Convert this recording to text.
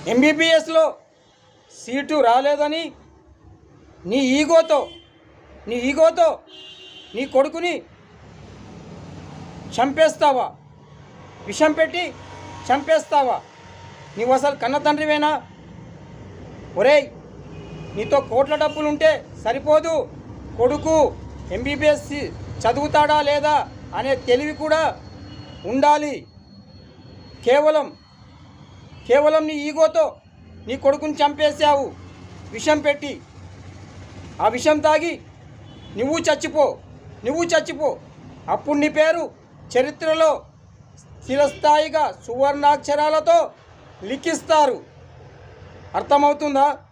ఎంబీబీఎస్లో seat రాలేదని నీ ఈగోతో నీ ఈగోతో నీ కొడుకుని చంపేస్తావా విషం పెట్టి చంపేస్తావా నీవు అసలు కన్న తండ్రివేనా ఒరేయ్ నీతో కోట్ల డబ్బులుంటే సరిపోదు కొడుకు ఎంబీబీఎస్ చదువుతాడా లేదా అనే తెలివి కూడా ఉండాలి కేవలం కేవలం నీ ఈగోతో నీ కొడుకుని చంపేశావు విషం పెట్టి ఆ విషం తాగి నువ్వు చచ్చిపో నువ్వు చచ్చిపో అప్పుడు నీ పేరు చరిత్రలో స్థిరస్థాయిగా సువర్ణాక్షరాలతో లిఖిస్తారు అర్థమవుతుందా